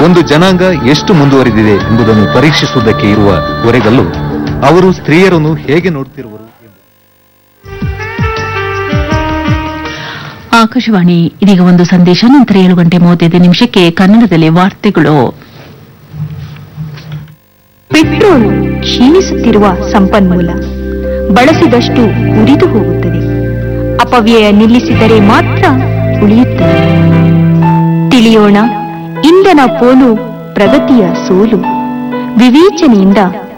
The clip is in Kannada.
ಒಂದು ಜನಾಂಗ ಎಷ್ಟು ಮುಂದುವರಿದಿದೆ ಎಂಬುದನ್ನು ಪರೀಕ್ಷಿಸುವುದಕ್ಕೆ ಇರುವ ಹೊರೆಗಲ್ಲು ಅವರು ಸ್ತ್ರೀಯರನ್ನು ಹೇಗೆ ನೋಡುತ್ತಿರುವರು ಎಂದು ಆಕಾಶವಾಣಿ ಇದೀಗ ಒಂದು ಸಂದೇಶ ನಂತರ ಏಳು ಗಂಟೆ ಮೂವತ್ತೈದು ನಿಮಿಷಕ್ಕೆ ಕನ್ನಡದಲ್ಲಿ ವಾರ್ತೆಗಳು ಪೆಟ್ರೋಲ್ ಕ್ಷೀಣಿಸುತ್ತಿರುವ ಸಂಪನ್ಮೂಲ ಬಳಸಿದಷ್ಟು ಉರಿದು ಹೋಗುತ್ತದೆ ಅಪವ್ಯಯ ನಿಲ್ಲಿಸಿದರೆ ಮಾತ್ರ ಉಳಿಯುತ್ತದೆ ತಿಳಿಯೋಣ ಇಂಧನ ಪೋಲು ಪ್ರಗತಿಯ ಸೋಲು ವಿವೇಚನೆಯಿಂದ